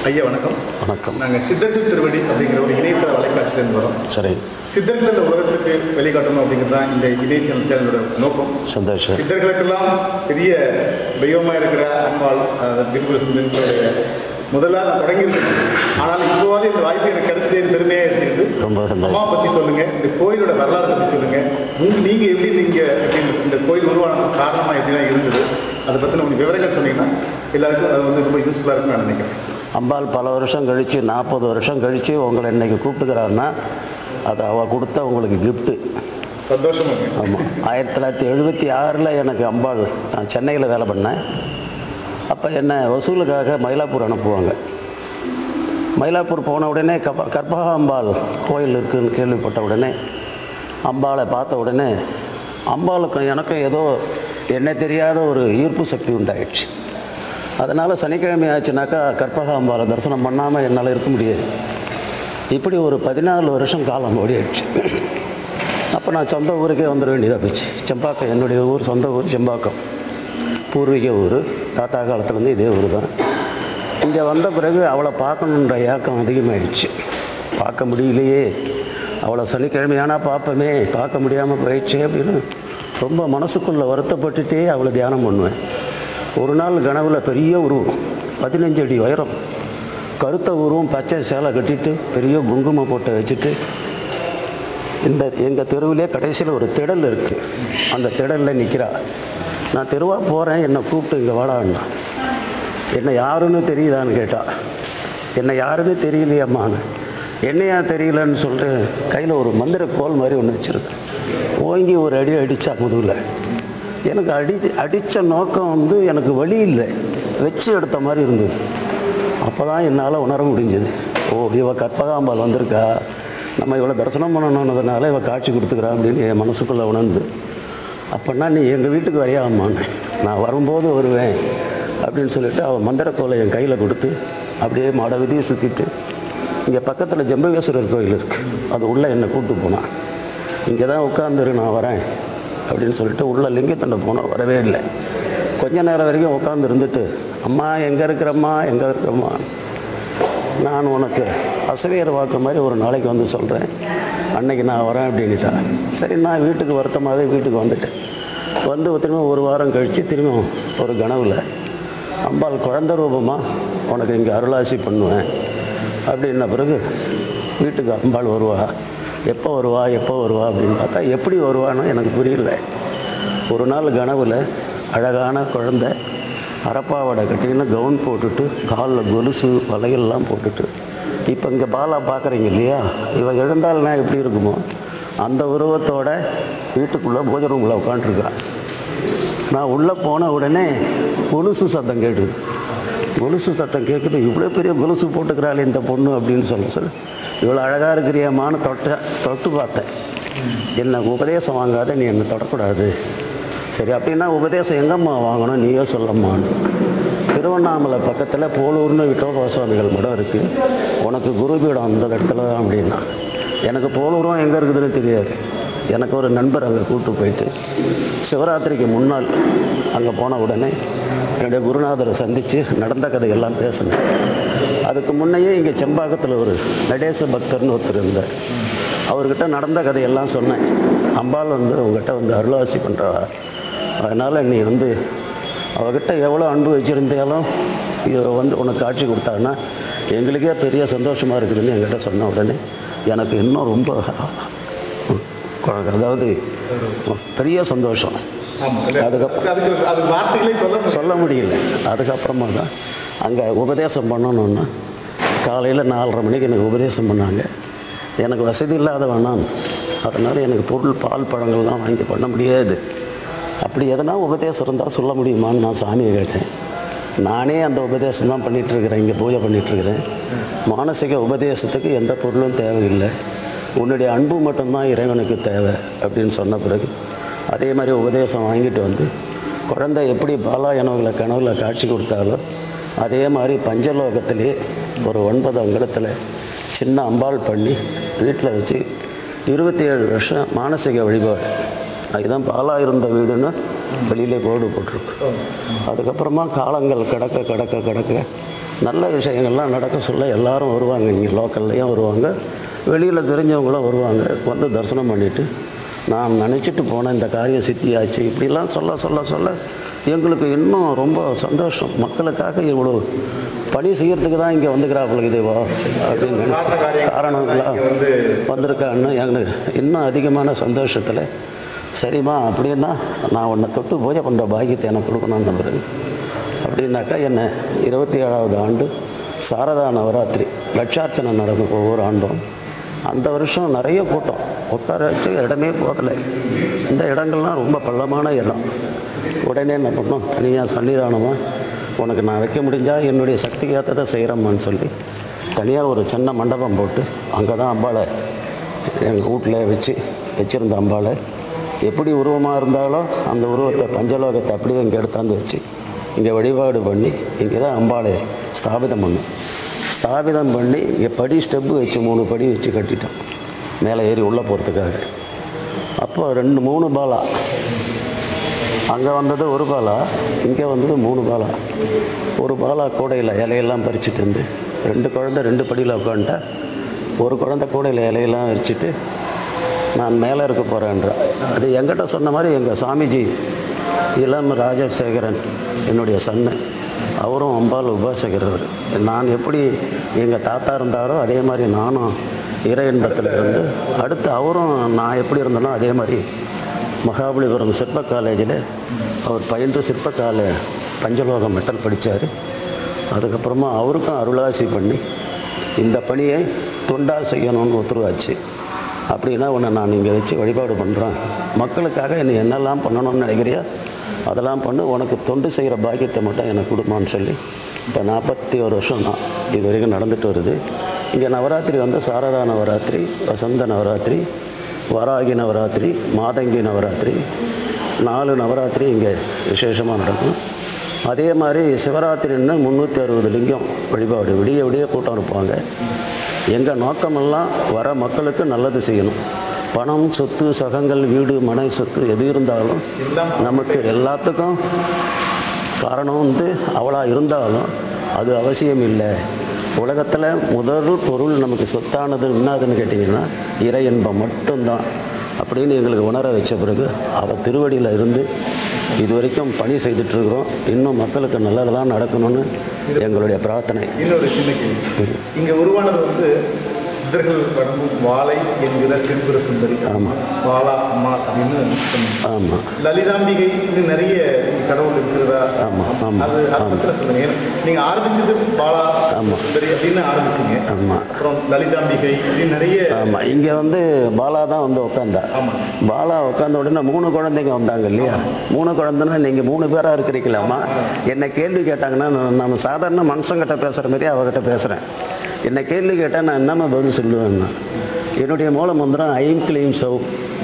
ஐயா வணக்கம் வணக்கம் நாங்கள் சித்தர்கள் திருவடி அப்படிங்கிற ஒரு இணையதள வலைக்காட்சியிலேருந்து வரோம் சரி சித்தர்கள் இந்த உலகத்துக்கு வெளிக்காட்டணும் அப்படிங்கிறது தான் இந்த இணைய சேனல் சேனலோட நோக்கம் சந்தோஷம் சித்தர்களுக்கெல்லாம் பெரிய தெய்வமாக இருக்கிற அம்பாள் பின்பு சிந்தனுடைய முதல்ல நான் தொடங்கியிருக்கேன் ஆனால் இப்போவாது இந்த வாய்ப்பு எனக்கு கிடைச்சதே பெருமையாக எடுத்துக்கிட்டு ரொம்ப சந்தோஷம். அம்மா பற்றி சொல்லுங்க இந்த கோயிலோட வரலாறு பற்றி சொல்லுங்க உங்க நீங்க எப்படி நீங்க இந்த- இந்த கோயில் உருவான காரணமாக எப்படிலாம் இருந்தது அதை பற்றின உங்களுக்கு விவரங்கள் சொன்னீங்கன்னா எல்லாருக்கும் அது வந்து ரொம்ப யூஸ்ஃபுல்லாக இருக்கும்னு நான் நினைக்கிறேன் அம்பாள் பல வருஷம் கழித்து நாற்பது வருஷம் கழித்து உங்களை இன்னைக்கு கூப்பிட்டுக்கிறாருன்னா அது அவள் கொடுத்த உங்களுக்கு கிஃப்ட்டு சந்தோஷமாங்க ஆமாம் ஆயிரத்தி தொள்ளாயிரத்தி எழுபத்தி ஆறில் எனக்கு அம்பாள் நான் சென்னையில் வேலை பண்ணேன் அப்போ என்னை வசூலுக்காக மயிலாப்பூர் அனுப்புவாங்க மயிலாப்பூர் போன உடனே கப கற்பக அம்பாள் கோயில் இருக்குன்னு கேள்விப்பட்ட உடனே அம்பாளை பார்த்த உடனே அம்பாளுக்கும் எனக்கும் ஏதோ என்ன தெரியாத ஒரு ஈர்ப்பு சக்தி உண்டாயிடுச்சு அதனால் சனிக்கிழமை ஆச்சுனாக்கா கற்பக அம்பாளை தரிசனம் பண்ணாமல் என்னால் இருக்க முடியாது இப்படி ஒரு பதினாலு வருஷம் காலம் ஓடிடுச்சு அப்போ நான் சொந்த ஊருக்கே வந்துட வேண்டியதாக போச்சு செம்பாக்கம் என்னுடைய ஊர் சொந்த ஊர் செம்பாக்கம் பூர்வீக ஊர் தாத்தா காலத்துலேருந்து இதே ஊர் தான் இங்கே வந்த பிறகு அவளை பார்க்கணுன்ற ஏக்கம் அதிகமாகிடுச்சு பார்க்க முடியலையே அவளை சனிக்கிழமையானா பார்ப்போமே பார்க்க முடியாமல் போயிடுச்சே அப்படின்னு ரொம்ப மனசுக்குள்ளே வருத்தப்பட்டுட்டே அவளை தியானம் பண்ணுவேன் ஒரு நாள் கனவுல பெரிய உருவம் பதினஞ்சு அடி உயரம் கருத்த உருவம் பச்சை சேலை கட்டிட்டு பெரிய குங்குமம் போட்டு வச்சுட்டு இந்த எங்கள் தெருவிலே கடைசியில் ஒரு திடல் இருக்குது அந்த திடலில் நிற்கிறா நான் தெருவாக போகிறேன் என்னை கூப்பிட்டு இங்கே வாடான்னா என்னை யாருன்னு தெரியுதான்னு கேட்டா என்னை யாருன்னு தெரியலையம்மான்னு என்னையா தெரியலன்னு சொல்லிட்டு கையில் ஒரு மந்திர கோல் மாதிரி ஒன்று வச்சுருக்கு ஓங்கி ஒரு அடி அடித்தா முதுகில் எனக்கு அடி அடித்த நோக்கம் வந்து எனக்கு வழி இல்லை வச்சு எடுத்த மாதிரி இருந்தது அப்போ தான் என்னால் உணர முடிஞ்சது ஓ இவ கற்பகாம்பாள் வந்திருக்கா நம்ம இவளை தரிசனம் பண்ணணுன்றதுனால இவ காட்சி கொடுத்துக்கிறா அப்படின்னு என் மனசுக்குள்ளே உணர்ந்து அப்போன்னா நீ எங்கள் வீட்டுக்கு வரையாமான்னு நான் வரும்போது வருவேன் அப்படின்னு சொல்லிட்டு அவள் மந்திரக்கோலை என் கையில் கொடுத்து அப்படியே மாட விதியை சுற்றிட்டு இங்கே பக்கத்தில் ஜம்பகேஸ்வரர் கோயில் இருக்குது அது உள்ளே என்னை கூப்பிட்டு போனான் இங்கே தான் உட்காந்துரு நான் வரேன் அப்படின்னு சொல்லிட்டு உள்ள லிங்கத்தண்டை போனோம் வரவே இல்லை கொஞ்ச நேரம் வரைக்கும் உட்காந்து இருந்துட்டு அம்மா எங்கே இருக்கிறம்மா எங்கே இருக்கிறம்மா நான் உனக்கு அசரியர் வாக்கு மாதிரி ஒரு நாளைக்கு வந்து சொல்கிறேன் அன்னைக்கு நான் வரேன் அப்படின்னுட்டா சரி நான் வீட்டுக்கு வருத்தமாகவே வீட்டுக்கு வந்துட்டேன் வந்து திரும்ப ஒரு வாரம் கழித்து திரும்ப ஒரு கனவில் அம்பாள் குழந்த ரூபமாக உனக்கு இங்கே அருளாசி பண்ணுவேன் அப்படின்ன பிறகு வீட்டுக்கு அம்பாள் வருவா எப்போ வருவா எப்போ வருவா அப்படின்னு பார்த்தா எப்படி வருவான்னு எனக்கு புரியல ஒரு நாள் கனவில் அழகான குழந்தை அரப்பாவடை கட்டின்னு கவுன் போட்டுட்டு காலில் கொலுசு வளையல்லாம் போட்டுட்டு இப்போ இங்கே பாலா பார்க்குறீங்க இல்லையா இவன் எழுந்தால்னா எப்படி இருக்குமோ அந்த உருவத்தோட வீட்டுக்குள்ளே பூஜை ரூமில் உட்காந்துருக்குறான் நான் உள்ளே போன உடனே கொலுசு சத்தம் கேட்டுது கொலுசு சத்தம் கேட்குது இவ்வளோ பெரிய கொலுசு போட்டுக்கிறாள் இந்த பொண்ணு அப்படின்னு சொல்ல சொல்லி இவ்வளோ அழகாக இருக்கிறியம்மான்னு தொட்ட தொட்டு பார்த்தேன் என்னை உபதேசம் வாங்காத நீ என்னை தொடக்கூடாது சரி அப்படின்னா உபதேசம் எங்கம்மா வாங்கணும் நீயே சொல்லம்மான்னு திருவண்ணாமலை பக்கத்தில் போலூர்னு விட்டோபா சுவாமிகள் மடம் இருக்குது உனக்கு குருபீடம் அந்த இடத்துல தான் அப்படின்னா எனக்கு போலூரும் எங்கே இருக்குதுன்னு தெரியாது எனக்கு ஒரு நண்பர் அங்கே கூப்பிட்டு போயிட்டு சிவராத்திரிக்கு முன்னாள் அங்கே போன உடனே என்னுடைய குருநாதரை சந்தித்து நடந்த கதையெல்லாம் பேசினேன் அதுக்கு முன்னையே இங்கே செம்பாக்கத்தில் ஒரு நடேச பக்தர்னு ஒருத்தர் இருந்தார் அவர்கிட்ட நடந்த கதையெல்லாம் சொன்னேன் அம்பாள் வந்து உங்ககிட்ட வந்து அருளாசி பண்ணுறவா அதனால் நீ வந்து அவகிட்ட எவ்வளோ அன்பு வச்சுருந்தாலும் இதை வந்து உனக்கு காட்சி கொடுத்தான்னா எங்களுக்கே பெரிய சந்தோஷமாக இருக்குதுன்னு என்கிட்ட சொன்ன உடனே எனக்கு இன்னும் ரொம்ப அதாவது பெரிய சந்தோஷம் ஆமாம் அதுக்கப்புறம் அதுக்கு அது வார்த்தைகளே சொல்ல முடியாது. சொல்ல முடியல அதுக்கப்புறமா தான் அங்கே உபதேசம் பண்ணணுன்னா காலையில் நாலரை மணிக்கு எனக்கு உபதேசம் பண்ணாங்க எனக்கு வசதி இல்லாத வேணாம் அதனால் எனக்கு பொருள் பால் பழங்கள்லாம் வாங்கி பண்ண முடியாது அப்படி எதனா உபதேசம் இருந்தால் சொல்ல முடியுமான்னு நான் சாமியை கேட்டேன் நானே அந்த உபதேசம் தான் பண்ணிகிட்ருக்கிறேன் இங்கே பூஜை பண்ணிகிட்ருக்கிறேன் மானசீக உபதேசத்துக்கு எந்த பொருளும் தேவையில்லை உன்னுடைய அன்பு மட்டும்தான் இறைவனுக்கு தேவை அப்படின்னு சொன்ன பிறகு அதே மாதிரி உபதேசம் வாங்கிட்டு வந்து குழந்தை எப்படி பாலா எனவுகளை கனவுல காட்சி கொடுத்தாலோ அதே மாதிரி பஞ்சலோகத்திலே ஒரு ஒன்பது அங்கலத்தில் சின்ன அம்பாள் பண்ணி வீட்டில் வச்சு இருபத்தி ஏழு வருஷம் மானசீக வழிபாடு அதுதான் பாலா இருந்த வீடுன்னு வெளியிலே போர்டு போட்டிருக்கு அதுக்கப்புறமா காலங்கள் கடக்க கடக்க கடக்க நல்ல விஷயங்கள்லாம் நடக்க சொல்ல எல்லாரும் வருவாங்க இங்கே லோக்கல்லையும் வருவாங்க வெளியில் தெரிஞ்சவங்களும் வருவாங்க வந்து தரிசனம் பண்ணிவிட்டு நான் நினச்சிட்டு போனேன் இந்த காரியம் சித்தியாச்சு இப்படிலாம் சொல்ல சொல்ல சொல்ல எங்களுக்கு இன்னும் ரொம்ப சந்தோஷம் மக்களுக்காக இவ்வளோ பணி செய்யறதுக்கு தான் இங்கே வந்துக்கிறாப்புல இதுவா அப்படின்னு காரண காரியங்கள் காரணங்களா இங்க வந்து வந்திருக்கான்னு எங்களுக்கு இன்னும் அதிகமான சந்தோஷத்தில் சரிம்மா அப்படின்னா நான் உன்னை தொட்டு பூஜை பண்ணுற பாக்கியத்தை எனக்கு கொடுக்கணும்னு நம்புறேன் அப்படின்னாக்கா என்ன இருபத்தி ஏழாவது ஆண்டு சாரதா நவராத்திரி லட்சார்ச்சனை நடக்கும் ஒவ்வொரு ஆண்டும் அந்த வருஷம் நிறைய கூட்டம் உட்கார வச்சு இடமே போதலை இந்த இடங்கள்லாம் ரொம்ப பள்ளமான இடம் உடனே என்ன பண்ணோம் தனியாக சன்னிதானமாக உனக்கு நான் வைக்க முடிஞ்சால் என்னுடைய சக்திக்கு ஏற்றதை செய்கிறேம்மான்னு சொல்லி தனியாக ஒரு சின்ன மண்டபம் போட்டு அங்கே தான் அம்பாளை எங்கள் வீட்டில் வச்சு வச்சுருந்த அம்பாளை எப்படி உருவமாக இருந்தாலும் அந்த உருவத்தை பஞ்சலோகத்தை அப்படியே இங்கே எடுத்தாந்து வச்சு இங்கே வழிபாடு பண்ணி இங்கே தான் அம்பாளை ஸ்தாபிதம் பண்ணோம் ஸ்தாபிதம் பண்ணி இங்கே படி ஸ்டெப்பு வச்சு மூணு படி வச்சு கட்டிட்டோம் மேலே ஏறி உள்ளே போகிறதுக்காக அப்போ ரெண்டு மூணு பாலா அங்கே வந்தது ஒரு பாலா இங்கே வந்தது மூணு பாலா ஒரு பாலா கூடையில் இலையெல்லாம் பறிச்சுட்டு இருந்து ரெண்டு குழந்தை ரெண்டு படியில் உட்காந்துட்டா ஒரு குழந்தை கூடையில் இலையெல்லாம் வச்சுட்டு நான் மேலே இருக்க போகிறேன்றேன் அது என்கிட்ட சொன்ன மாதிரி எங்கள் சாமிஜி இளம் ராஜசேகரன் என்னுடைய சன்னு அவரும் அம்பாள் உபாசகர் அவர் நான் எப்படி எங்கள் தாத்தா இருந்தாரோ அதே மாதிரி நானும் இறை இன்பத்தில் இருந்து அடுத்து அவரும் நான் எப்படி இருந்தனோ அதே மாதிரி மகாபலிபுரம் சிற்ப காலேஜில் அவர் பயின்று சிற்பக்கால பஞ்சலோகம் மெட்டல் படித்தார் அதுக்கப்புறமா அவருக்கும் அருளாசி பண்ணி இந்த பணியை தொண்டா செய்யணும்னு உத்தரவாச்சு அப்படின்னா உன்னை நான் இங்கே வச்சு வழிபாடு பண்ணுறேன் மக்களுக்காக என்னை என்னெல்லாம் பண்ணணும்னு நினைக்கிறியா அதெல்லாம் பண்ணு உனக்கு தொண்டு செய்கிற பாக்கியத்தை மட்டும் எனக்கு கொடுமான்னு சொல்லி இப்போ நாற்பத்தி ஒரு வருஷம் தான் இது வரைக்கும் நடந்துட்டு வருது இங்கே நவராத்திரி வந்து சாரதா நவராத்திரி வசந்த நவராத்திரி வராகி நவராத்திரி மாதங்கி நவராத்திரி நாலு நவராத்திரி இங்கே விசேஷமாக நடக்கும் அதே மாதிரி சிவராத்திரின்னு முந்நூற்றி அறுபது லிங்கம் வழிபாடு விடிய விடிய கூட்டம் இருப்பாங்க எங்கள் நோக்கமெல்லாம் வர மக்களுக்கு நல்லது செய்யணும் பணம் சொத்து சகங்கள் வீடு மனை சொத்து எது இருந்தாலும் நமக்கு எல்லாத்துக்கும் காரணம் வந்து அவளாக இருந்தாலும் அது அவசியம் இல்லை உலகத்தில் முதல் பொருள் நமக்கு சொத்தானது என்னதுன்னு கேட்டிங்கன்னா இறை இன்பம் மட்டும்தான் அப்படின்னு எங்களுக்கு உணர வச்ச பிறகு அவள் திருவடியில் இருந்து இது வரைக்கும் பணி செய்துட்ருக்குறோம் இன்னும் மக்களுக்கு நல்லதெல்லாம் நடக்கணும்னு எங்களுடைய பிரார்த்தனை இன்னொரு சின்ன கேள்வி இங்க உருவானது வந்து சித்தர்கள் வழங்கும் வாழை என்கிற திருப்புர சுந்தரி ஆமாம் வாலா அம்மா அப்படின்னு சொன்னீங்க ஆமாம் லலிதாம்பிகை இன்னும் நிறைய கடவுள் இருக்கிறதா ஆமா, ஆமா, அது அது ஆமா. பத்தில சொல்லுங்க ஏன்னா, நீங்க ஆரம்பிச்சது பாலா ஆமா. சுந்தரி அப்படின்னு ஆரம்பிச்சீங்க ஆமாம் அப்புறம் லலிதாம்பிகை இப்படி நிறைய ஆமாம் இங்கே வந்து பாலா தான் வந்து உட்காந்தா ஆமா. பாலா உட்காந்த உடனே மூணு குழந்தைங்க வந்தாங்க இல்லையா மூணு குழந்தைன்னா நீங்கள் மூணு பேராக இருக்கிறீங்களாம்மா என்ன கேள்வி கேட்டாங்கன்னா நான் நம்ம சாதாரண மனுஷங்கிட்ட பேசுகிற மாதிரி அவகிட்ட பேசுகிறேன் என்ன கேள்வி கேட்டால் நான் என்னம்மா பதில் சொல்லுவேன்னா என்னுடைய மூல மந்திரம் ஐம் கிளீம் சௌ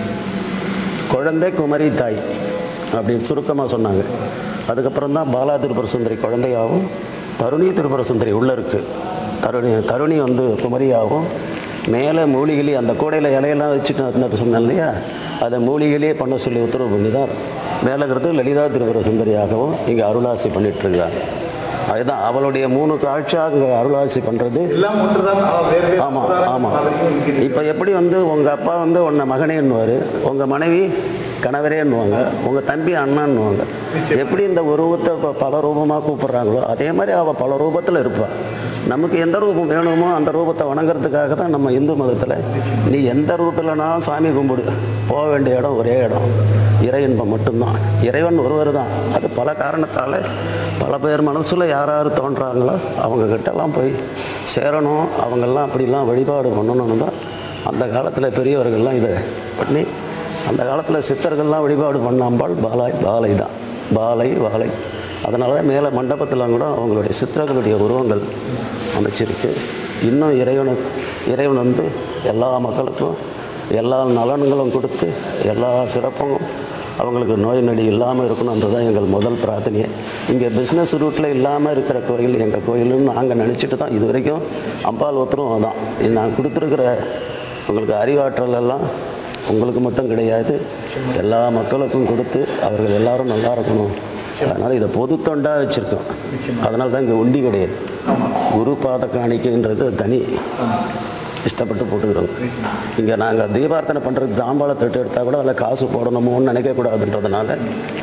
குழந்தை குமரி தாய் அப்படின்னு சுருக்கமாக சொன்னாங்க அதுக்கப்புறம் தான் பாலா திருப்புர சுந்தரி குழந்தையாகவும் தருணி திருப்புர சுந்தரி உள்ளே இருக்குது தருணி தருணி வந்து குமரியாகவும் மேலே மூலிகளி அந்த கூடையில் இலையெல்லாம் வச்சுட்டு இருந்தது சொன்னேன் இல்லையா அதை மூலிகளே பண்ண சொல்லி உத்தரவு பண்ணி தான் மேலே இருக்கிறது லலிதா திருப்புர சுந்தரியாகவும் இங்கே அருளாசி பண்ணிட்டு இருக்காங்க அதுதான் அவளுடைய மூணு காட்சியாக இங்கே அருளாசி பண்ணுறது எல்லாம் ஒன்றுதான் ஆனா வேறு வேறு ஆமாம் அவதாரங்கள் ஆமாம் மாதிரியும் இங்க இருக்கு. இப்போ எப்படி வந்து உங்கள் அப்பா வந்து உன்னை மகனேன்னுவார் உங்கள் மனைவி கணவரேன்னுவாங்க உங்கள் தம்பி அண்ணான்னுவாங்க எப்படி இந்த உருவத்தை இப்போ பல ரூபமாக கூப்பிட்றாங்களோ அதே மாதிரி அவள் பல ரூபத்தில் இருப்பாள் நமக்கு எந்த ரூபம் வேணுமோ அந்த ரூபத்தை வணங்குறதுக்காக தான் நம்ம இந்து மதத்தில் நீ எந்த ரூபத்தில்னா சாமி கும்பிடு போக வேண்டிய இடம் ஒரே இடம் இறை இன்பம் மட்டும்தான் இறைவன் ஒருவர் தான் அது பல காரணத்தால் பல பேர் மனசில் யார் யார் தோன்றாங்களோ அவங்க கிட்டலாம் போய் சேரணும் அவங்கெல்லாம் அப்படிலாம் வழிபாடு பண்ணணும்னு தான் அந்த காலத்தில் பெரியவர்கள்லாம் இதை பண்ணி அந்த காலத்தில் சித்தர்கள்லாம் வழிபாடு பண்ணாம்பாள் பாலாய் பாலை தான் பாலை வாலை அதனால தான் மேலே மண்டபத்தில் கூட அவங்களுடைய சித்தர்களுடைய உருவங்கள் அமைச்சிருக்கு இன்னும் இறைவனை இறைவன் வந்து எல்லா மக்களுக்கும் எல்லா நலன்களும் கொடுத்து எல்லா சிறப்பும் அவங்களுக்கு நோய் நொடி இல்லாமல் இருக்கணுன்றது தான் எங்கள் முதல் பிரார்த்தனையே இங்கே பிஸ்னஸ் ரூட்டில் இல்லாமல் இருக்கிற கோயில் எங்கள் கோயிலுன்னு நாங்கள் நினச்சிட்டு தான் இது வரைக்கும் அம்பாள் ஒருத்தரும் தான் இது நான் கொடுத்துருக்கிற உங்களுக்கு அறிவாற்றல் எல்லாம் உங்களுக்கு மட்டும் கிடையாது எல்லா மக்களுக்கும் கொடுத்து அவர்கள் எல்லாரும் நல்லா இருக்கணும் அதனால் இதை பொது தொண்டாக வச்சுருக்கோம் அதனால தான் இங்கே உண்டி கிடையாது குரு பாத காணிக்கைன்றது தனி இஷ்டப்பட்டு போட்டுக்கிறோங்க இங்கே நாங்கள் தீபார்த்தனை பண்ணுறது தாம்பாள தட்டு எடுத்தால் கூட அதில் காசு போடணுமோன்னு நினைக்கக்கூடாதுன்றதுனால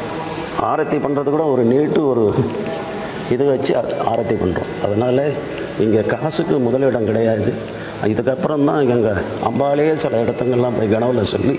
ஆரத்தி பண்ணுறது கூட ஒரு நீட்டு ஒரு இது வச்சு ஆ- ஆரத்தி பண்ணுறோம் அதனால் இங்கே காசுக்கு முதலிடம் கிடையாது இதுக்கப்புறம் தான் எங்கள் அம்பாலே சில இடத்துங்கள்லாம் போய் கனவுல சொல்லி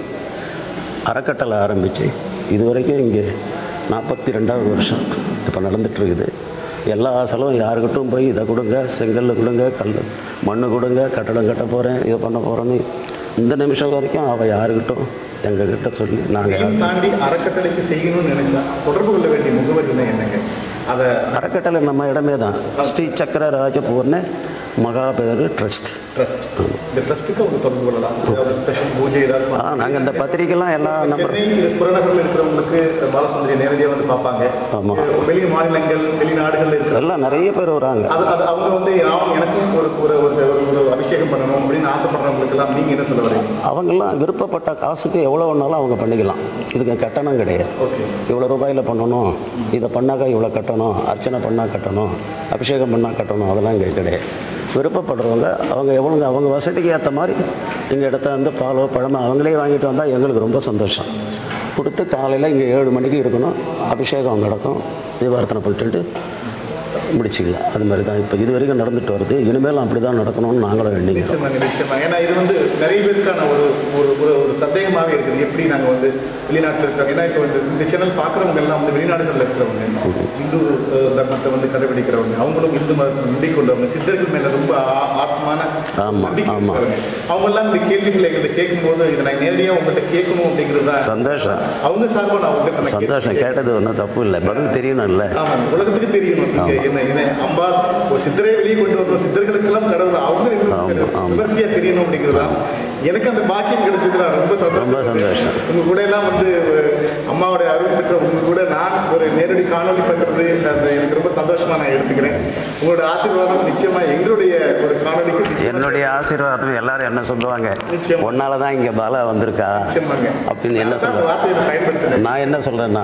அறக்கட்டளை ஆரம்பித்து இது வரைக்கும் இங்கே நாற்பத்தி ரெண்டாவது வருஷம் இப்போ நடந்துகிட்ருக்குது எல்லா செலவும் யாருக்கிட்டும் போய் இதை கொடுங்க செங்கல் கொடுங்க கல் மண்ணு கொடுங்க கட்டடம் கட்ட போகிறேன் இதை பண்ண போகிறேன்னு இந்த நிமிஷம் வரைக்கும் அவள் யாருக்கிட்டும் எங்ககிட்ட சொல்லி நாங்கள் இதையும் தாண்டி அறக்கட்டளைக்கு செய்யணும்னு நினைச்சா தொடர்பு கொள்ள வேண்டிய முகவரினா என்னங்க அதை அறக்கட்டளை நம்ம இடமே தான் ஸ்ரீ சக்கர ராஜபூர்ண மகாபேரு ட்ரஸ்ட் ட்ரஸ்ட் இந்த ட்ரஸ்ட்டுக்கு அவங்க தொடர்பு கொள்ளலாம் ஏதாவது ஸ்பெஷல் பூஜை ஏதாவது ஆ நாங்கள் இந்த பத்திரிக்கைலாம் எல்லா நம்பர் சென்னை இந்த புறநகரில் இருக்கிறவங்களுக்கு பாலசுந்தரி நேரடியாக வந்து பார்ப்பாங்க ஆமா. வெளி மாநிலங்கள் வெளிநாடுகளில் இருக்கிற எல்லாம் நிறைய பேர் வராங்க அது அது அவங்க வந்து நான் எனக்கும் ஒரு ஒரு ஒரு ஒரு அபிஷேகம் பண்ணணும் அப்படின்னு ஆசைப்படுறவங்களுக்கெல்லாம் நீங்கள் என்ன சொல்ல வரீங்க அவங்கெல்லாம் விருப்பப்பட்ட காசுக்கு எவ்வளோ வேணாலும் அவங்க பண்ணிக்கலாம் இதுக்கு கட்டணம் கிடையாது ஓகே இவ்வளோ ரூபாயில் பண்ணணும் இதை பண்ணாக்கா இவ்வளோ கட்டணும் அர்ச்சனை பண்ணால் கட்டணும் அபிஷேகம் பண்ணால் கட்டணும் அதெல்லாம் இங்கே கிடையாது விருப்பப்படுறவங்க அவங்க எவ்வளோ அவங்க வசதிக்கு ஏற்ற மாதிரி எங்கள் இடத்த வந்து பாலோ பழமோ அவங்களே வாங்கிட்டு வந்தால் எங்களுக்கு ரொம்ப சந்தோஷம் கொடுத்து காலையில் இங்கே ஏழு மணிக்கு இருக்கணும் அபிஷேகம் நடக்கும் தீபார்த்தனை பண்ணிட்டு முடிச்சிக்கலாம் அது மாதிரி தான் இப்போ இது வரைக்கும் நடந்துட்டு வருது இனிமேல் அப்படி தான் நடக்கணும்னு நாங்களும் வேண்டிக்கிறோம் நிச்சயமாங்க நிச்சயமாக ஏன்னா இது வந்து நிறைய பேருக்கான ஒரு ஒரு ஒரு ஒரு சந்தேகமாகவே இருக்குது எப்படி நாங்கள் வந்து வெளிநாட்டில் இருக்கிறோம் ஏன்னா இப்போ வந்து இந்த சேனல் பார்க்குறவங்க எல்லாம் வந்து வெளிநாடுகளில் இருக்கிறவங்க இந்து அஹ், தர்மத்தை வந்து கடைபிடிக்கிறவங்க அவங்களும் இந்து மதத்தை நம்பிக் கொண்டவங்க சித்தர்கள் மேலே ரொம்ப ஆ- ஆத்மான ஆமா, நம்பிக்கை ஆமா. இருக்கிறவங்க. அவங்கெல்லாம் இந்த கேள்விகளை எங்கள்கிட்ட கேட்கும்போது இதை நான் நேரடியாக உங்கள்கிட்ட கேட்கணும் அப்படிங்கிறது தான் சந்தோஷம் அவங்க சார்பாக நான் உங்கள்கிட்ட நான் சந்தோஷம் கேட்டது ஒன்றும் தப்பு இல்லை பதில் தெரியணும்ல ஆமாம் உலகத்துக்கு தெரியணும் நீங்க என்ன என்ன அம்பா ஒரு சித்தரை வெளியே கொண்டு வரணும் சித்தர்களுக்கெல்லாம் கடவுள் அவங்க ஆமா, ஆமா. விமர்சையாக தெரியணும் அப்படிங்கிறது தான் எனக்கு அந்த பாக்கியம் கிடைச்சது நான் ரொம்ப சந்தோஷம் ரொம்ப சந்தோஷம். உங்க கூட எல்லாம் வந்து ஒரு அம்மாவுடைய அருள் பெற்ற உங்க கூட நான் ஒரு நேரடி காணொலி பண்றது அது எனக்கு ரொம்ப சந்தோஷமா நான் எடுத்துக்கிறேன் உங்களோட ஆசீர்வாதம் நிச்சயமா எங்களுடைய ஒரு காணொலிக்கு நிச்சயமா என்னுடைய ஆசீர்வாதம் எல்லாரும் என்ன சொல்லுவாங்க நிச்சயம். உன்னால தான் இங்கே பாலா வந்திருக்கா நிச்சயமாங்க அப்படின்னு என்ன அதான் அந்த சொல்ற வார்த்தையை நான் பயன்படுத்துறேன் நான் என்ன சொல்கிறேன்னா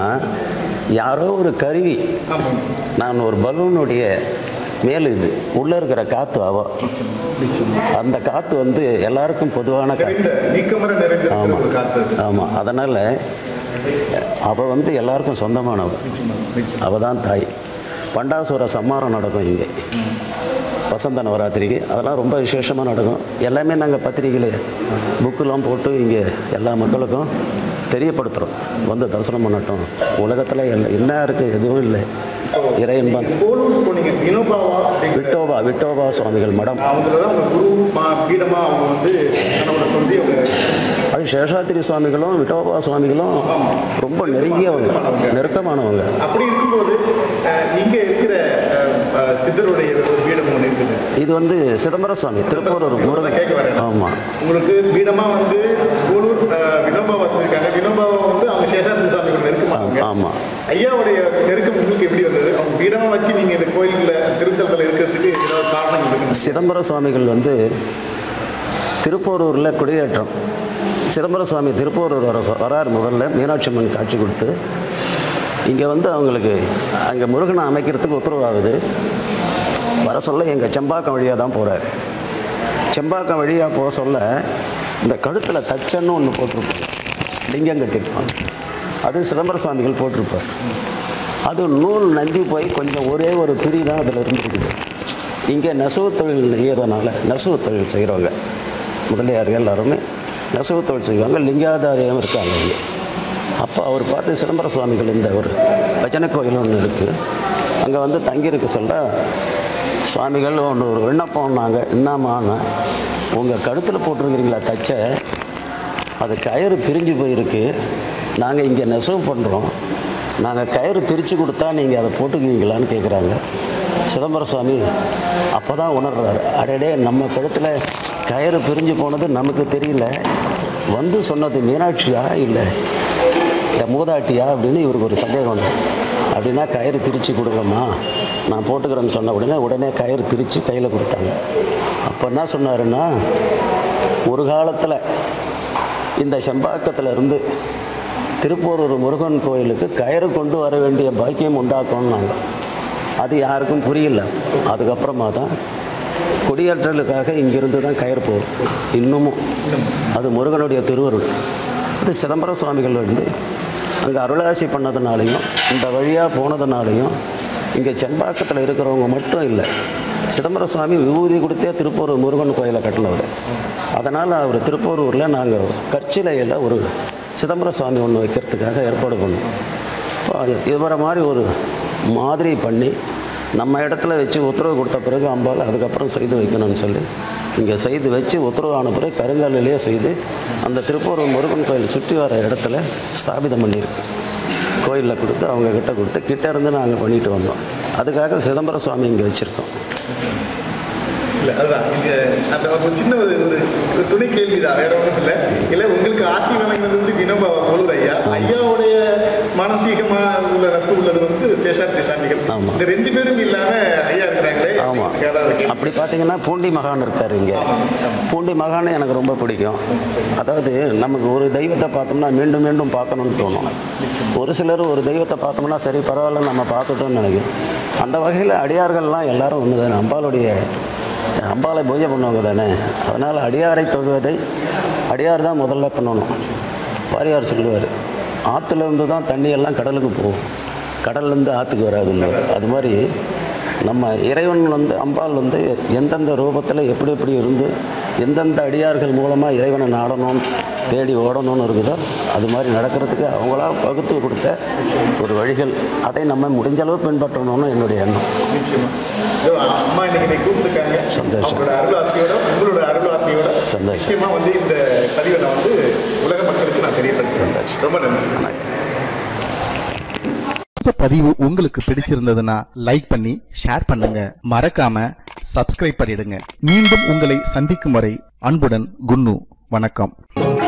யாரோ ஒரு கருவி ஆமாங்க நான் ஒரு பலூனுடைய மேல் இது உள்ளே இருக்கிற காற்று அவ நிச்சயமா நிச்சயமா அந்த காற்று வந்து எல்லாருக்கும் பொதுவான காற்று நிறைந்த நீக்கமர நிறைந்த ஆமாம் ஒரு காத்து அது. ஆமாம் அதனால் அவள் வந்து எல்லாருக்கும் சொந்தமானவ நிச்சயமா நிச்சயமா அவள் தான் தாய் பண்டாசுர சம்மாரம் நடக்கும் இங்கே வசந்த நவராத்திரிக்கு அதெல்லாம் ரொம்ப விசேஷமாக நடக்கும் எல்லாமே நாங்கள் பத்திரிகையில் புக்கெலாம் போட்டு இங்கே எல்லா மக்களுக்கும் தெரியப்படுத்துகிறோம் வந்து தரிசனம் பண்ணட்டும் உலகத்தில் எல்லாம் என்ன இருக்குது எதுவும் இல்லை இறையன்பன் கோலூர் போனீங்க வினோபாவா அப்படிங்கிற விட்டோபா விட்டோபா சுவாமிகள் மடம் அவங்கள தான் அவங்க குரு மா பீடமா அவங்க வந்து கணவனை சொல்லி அவங்க அது சேஷாத்திரி சுவாமிகளும் விட்டோபா சுவாமிகளும் ரொம்ப நெருங்கியவங்க நெருக்கமானவங்க அப்படி இருக்கும்போது அஹ், இங்க இருக்கிற அஹ், அஹ், சித்தருடைய ஒரு பீடம் ஒன்று இருக்குது இது வந்து சிதம்பர சுவாமி திருப்பூரூர் முருகன் கேட்க வரேன். ஆமாம் உங்களுக்கு பீடமா வந்து கோலூர் அஹ், வினோபாவா சொல்லியிருக்காங்க வினோபாவா வந்து அவங்க சேஷாத்திரி சுவாமிகள் நெருக்கமானவங்க ஆமாம் ஐயாவுடைய நெருக்கம் உங்களுக்கு எப்படி வந்தது அவங்க பீடமா வச்சு நீங்க இந்த கோயில்ல திருத்தலத்தில் இருக்கிறதுக்கு ஏதாவது காரணம் இருக்கு சிதம்பர சுவாமிகள் வந்து திருப்போரூரில் குடியேற்றம் சிதம்பர சுவாமி திருப்போரூர் வர வரார் முதல்ல மீனாட்சி அம்மன் காட்சி கொடுத்து இங்கே வந்து அவங்களுக்கு அங்கே முருகனை அமைக்கிறதுக்கு உத்தரவாகுது வர சொல்ல எங்கள் செம்பாக்கம் வழியாக தான் போகிறார் செம்பாக்கம் வழியாக போக சொல்ல இந்த கழுத்தில் தச்சன்னு ஒன்று போட்டிருப்பாங்க லிங்கம் கட்டியிருப்பாங்க அது சிதம்பர சுவாமிகள் போட்டிருப்பார் அது நூல் நந்தி போய் கொஞ்சம் ஒரே ஒரு பிரி தான் அதில் இருந்துருக்குது இங்கே நெசவு தொழில் நெய்யறதுனால நெசவு தொழில் செய்கிறவங்க முதலியார்கள் எல்லாருமே நெசவு தொழில் செய்வாங்க லிங்காதாரியம் இருக்காங்க இங்கே அப்போ அவர் பார்த்து சிதம்பர சுவாமிகள் இந்த ஒரு பஜனை கோயில் ஒன்று இருக்குது அங்கே வந்து தங்கியிருக்க சொல்ல சுவாமிகள் ஒன்று ஒரு விண்ணப்பம் நாங்கள் என்னம்மான்னா உங்கள் கழுத்தில் போட்டிருக்கிறீங்களா தச்ச அது கயிறு பிரிஞ்சு போயிருக்கு நாங்கள் இங்கே நெசவு பண்ணுறோம் நாங்கள் கயிறு திரிச்சு கொடுத்தா நீங்கள் அதை போட்டுக்குவீங்களான்னு கேட்குறாங்க சிதம்பர சுவாமி அப்போ தான் உணர்றாரு அடடே நம்ம கழுத்தில் கயிறு பிரிஞ்சு போனது நமக்கு தெரியல வந்து சொன்னது மீனாட்சியா இல்லை இந்த மூதாட்டியா அப்படின்னு இவருக்கு ஒரு சந்தேகம் வந்து அப்படின்னா கயிறு திரிச்சு கொடுங்கம்மா நான் போட்டுக்கிறேன்னு சொன்ன உடனே உடனே கயிறு திரிச்சு கையில் கொடுத்தாங்க அப்போ என்ன சொன்னாருன்னா ஒரு காலத்தில் இந்த செம்பாக்கத்தில் இருந்து திருப்போரூர் முருகன் கோயிலுக்கு கயிறு கொண்டு வர வேண்டிய பாக்கியம் உண்டாக்கணும்னாங்க அது யாருக்கும் புரியல அதுக்கப்புறமா தான் குடியேற்றலுக்காக இங்கிருந்து தான் கயிறு போகும் இன்னமும் அது முருகனுடைய திருவருள் இது சிதம்பரம் சுவாமிகள் வந்து அங்கே அருளாசி பண்ணதுனாலையும் இந்த வழியாக போனதுனாலையும் இங்கே செம்பாக்கத்தில் இருக்கிறவங்க மட்டும் இல்லை சிதம்பரம் சுவாமி விபூதி கொடுத்தே திருப்பூர் முருகன் கோயிலை கட்டினவர் அதனால் அவர் திருப்பூரூரில் நாங்கள் கற்சிலையில் ஒரு சிதம்பரம் சுவாமி ஒன்று வைக்கிறதுக்காக ஏற்பாடு பண்ணோம் இவரை மாதிரி ஒரு மாதிரி பண்ணி நம்ம இடத்துல வச்சு உத்தரவு கொடுத்த பிறகு அம்பாள் அதுக்கப்புறம் செய்து வைக்கணும்னு சொல்லி இங்கே செய்து வச்சு உத்தரவு ஆன பிறகு கருங்கல்லிலேயே செய்து அந்த திருப்பூர் முருகன் கோயில் சுற்றி வர இடத்துல ஸ்தாபிதம் பண்ணியிருக்கு கோயிலில் கொடுத்து அவங்க கிட்ட கொடுத்து கிட்ட இருந்து நாங்கள் பண்ணிட்டு வந்தோம் அதுக்காக சிதம்பரம் சுவாமி இங்கே வச்சுருக்கோம் இல்ல அதுதான் இங்க அந்த ஒரு சின்ன ஒரு ஒரு ஒரு துணை கேள்வி தான் வேற ஒன்றும் இல்லை இல்லை உங்களுக்கு ஆசி வழங்கினது வந்து வினோபா முழு ஐயா ஐயாவுடைய மானசீகமா உள்ள நட்பு உள்ளது வந்து சேஷாத்ரி சாமிகள் ஆமா. இந்த ரெண்டு பேரும் இல்லாம ஐயா இருக்கிறாங்களே ஆமாம் அதாவது அப்படி பார்த்தீங்கன்னா பூண்டி மகான் இருக்கார் இங்கே பூண்டி மகான் எனக்கு ரொம்ப பிடிக்கும் அதாவது நமக்கு ஒரு தெய்வத்தை பார்த்தோம்னா மீண்டும் மீண்டும் பார்க்கணும்னு தோணும் ஒரு சிலர் ஒரு தெய்வத்தை பார்த்தோம்னா சரி பரவாயில்ல நம்ம பார்த்துட்டோம்னு நினைக்கும் அந்த வகையில் அடியார்கள்லாம் எல்லாரும் ஒன்று தானே அம்பாளுடைய அம்பாளை பூஜை பண்ணுவாங்க தானே அதனால் அடியாரை தொழுவதை அடியார் தான் முதல்ல பண்ணணும் வாரியார் சொல்லுவார் ஆற்றுலேருந்து தான் தண்ணி எல்லாம் கடலுக்கு போகும் கடல்லேருந்து ஆற்றுக்கு வராதுன்னு அது மாதிரி நம்ம இறைவன் வந்து அம்பாள் வந்து எந்தெந்த ரூபத்தில் எப்படி எப்படி இருந்து எந்தெந்த அடியார்கள் மூலமாக இறைவனை நாடணும் தேடி ஓடணும்னு இருக்குதோ அது மாதிரி நடக்கிறதுக்கு அவங்களா வகுத்து கொடுத்த ஒரு வழிகள் அதை நம்ம முடிஞ்ச அளவு பின்பற்றணும்னு என்னுடைய எண்ணம் நிச்சயமா இதோ அம்மா இன்னைக்கு நீ கூப்பிட்டுருக்காங்க சந்தோஷம். அவங்களோட அருள் ஆசையோட உங்களோட அருள் ஆசையோட சந்தோஷம். நிச்சயமா வந்து இந்த பதிவை நான் வந்து உலக மக்களுக்கு நான் தெரியப்படுத்துறேன் சந்தோஷம். ரொம்ப நன்றி வணக்கம் இந்த பதிவு உங்களுக்கு பிடிச்சிருந்ததுன்னா லைக் பண்ணி ஷேர் பண்ணுங்க மறக்காம சப்ஸ்கிரைப் பண்ணிடுங்க மீண்டும் உங்களை சந்திக்கும் வரை அன்புடன் குன்னு வணக்கம்